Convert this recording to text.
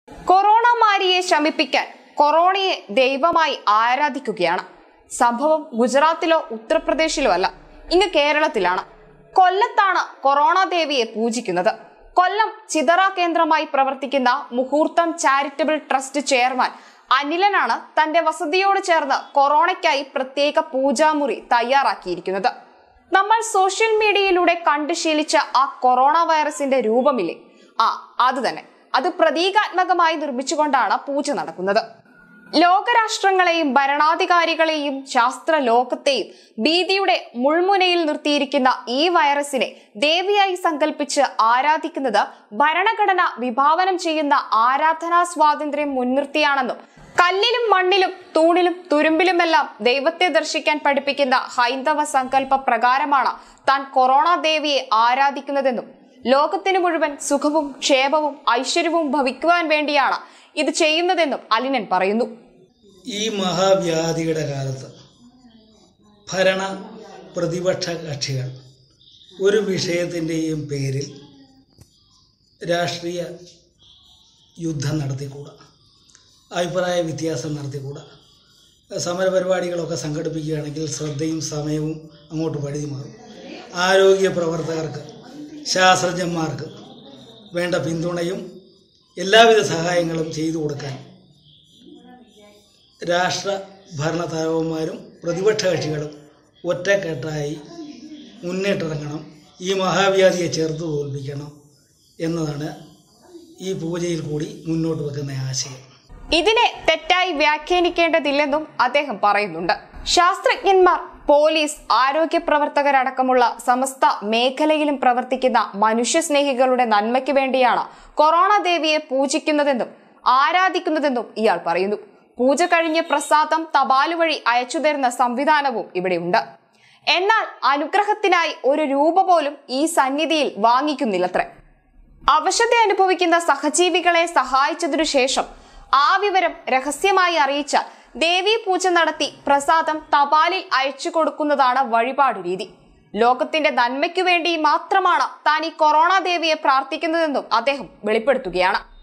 corona മാരിയെ ശമിപ്പിക്കാൻ കൊറോണയെ ദൈവമായി ആരാധിക്കുകയാണ് സംഭവം ഗുജറാത്തിലോ ഉത്തർപ്രദേശിലോ അല്ല ഇങ്ങ് കേരളത്തിലാണ് കൊല്ലത്താണ് കൊറോണ ദേവിയെ പൂജിക്കുന്നത് കൊല്ലം ചിതറ കേന്ദ്രമായി പ്രവർത്തിക്കുന്ന മുഹൂർത്തം ചാരിറ്റബിൾ ട്രസ്റ്റ് ചെയർമാൻ അനിലനാണ് തന്റെ വസതിയോട് ചേർന്ന് കൊറോണയ്ക്കായി പ്രത്യേക പൂജാമുറി തയ്യാറാക്കിയിരിക്കുന്നത് നമ്മൾ സോഷ്യൽ മീഡിയയിലൂടെ കണ്ടു ശീലിച്ച ആ കൊറോണ വൈറസിന്റെ രൂപമില്ലേ ആ അത് തന്നെ അത് പ്രതീകാത്മകമായി നിർമ്മിച്ചുകൊണ്ടാണ് പൂജ നടക്കുന്നത് ലോകരാഷ്ട്രങ്ങളെയും ഭരണാധികാരികളെയും ശാസ്ത്ര ലോകത്തെയും ഭീതിയുടെ മുൾമുനയിൽ നിർത്തിയിരിക്കുന്ന ഈ വൈറസിനെ ദേവിയായി സങ്കല്പിച്ച് ആരാധിക്കുന്നത് ഭരണഘടന വിഭാവനം ചെയ്യുന്ന ആരാധനാ സ്വാതന്ത്ര്യം മുൻനിർത്തിയാണെന്നും കല്ലിലും മണ്ണിലും തൂണിലും തുരുമ്പിലുമെല്ലാം ദൈവത്തെ ദർശിക്കാൻ പഠിപ്പിക്കുന്ന ഹൈന്ദവ സങ്കല്പ പ്രകാരമാണ് താൻ കൊറോണ ദേവിയെ ആരാധിക്കുന്നതെന്നും ലോകത്തിനു മുഴുവൻ സുഖവും ക്ഷേമവും ഐശ്വര്യവും ഭവിക്കുവാൻ വേണ്ടിയാണ് ഇത് ചെയ്യുന്നതെന്നും അലിനൻ പറയുന്നു ഈ മഹാവ്യാധിയുടെ കാലത്ത് ഭരണ പ്രതിപക്ഷ കക്ഷികൾ ഒരു വിഷയത്തിൻ്റെയും പേരിൽ രാഷ്ട്രീയ യുദ്ധം നടത്തിക്കൂടാ അഭിപ്രായ വ്യത്യാസം നടത്തിക്കൂടാ സമരപരിപാടികളൊക്കെ സംഘടിപ്പിക്കുകയാണെങ്കിൽ ശ്രദ്ധയും സമയവും അങ്ങോട്ട് വഴുതി മാറും ആരോഗ്യ പ്രവർത്തകർക്ക് ശാസ്ത്രജ്ഞന്മാർക്ക് വേണ്ട പിന്തുണയും എല്ലാവിധ സഹായങ്ങളും ചെയ്തു കൊടുക്കാൻ രാഷ്ട്ര ഭരണതലവന്മാരും പ്രതിപക്ഷ കക്ഷികളും ഒറ്റക്കെട്ടായി മുന്നിട്ടിറങ്ങണം ഈ മഹാവ്യാധിയെ ചേർത്ത് തോൽപ്പിക്കണം എന്നതാണ് ഈ പൂജയിൽ കൂടി മുന്നോട്ട് വെക്കുന്ന ആശയം ഇതിനെ തെറ്റായി വ്യാഖ്യാനിക്കേണ്ടതില്ലെന്നും അദ്ദേഹം പറയുന്നുണ്ട് ശാസ്ത്രജ്ഞന്മാർ പോലീസ് ആരോഗ്യ പ്രവർത്തകരടക്കമുള്ള സമസ്ത മേഖലയിലും പ്രവർത്തിക്കുന്ന മനുഷ്യസ്നേഹികളുടെ നന്മയ്ക്ക് വേണ്ടിയാണ് കൊറോണ ദേവിയെ പൂജിക്കുന്നതെന്നും ആരാധിക്കുന്നതെന്നും ഇയാൾ പറയുന്നു പൂജ കഴിഞ്ഞ് പ്രസാദം തപാല് വഴി അയച്ചു തരുന്ന സംവിധാനവും ഇവിടെയുണ്ട് എന്നാൽ അനുഗ്രഹത്തിനായി ഒരു രൂപ പോലും ഈ സന്നിധിയിൽ വാങ്ങിക്കുന്നില്ലത്രേ അവശത അനുഭവിക്കുന്ന സഹജീവികളെ സഹായിച്ചതിനു ശേഷം ആ വിവരം രഹസ്യമായി അറിയിച്ചാൽ ദേവീ പൂജ നടത്തി പ്രസാദം തപാലിൽ അയച്ചു കൊടുക്കുന്നതാണ് വഴിപാട് രീതി ലോകത്തിന്റെ നന്മയ്ക്കു വേണ്ടി മാത്രമാണ് താൻ ഈ കൊറോണ ദേവിയെ പ്രാർത്ഥിക്കുന്നതെന്നും അദ്ദേഹം വെളിപ്പെടുത്തുകയാണ്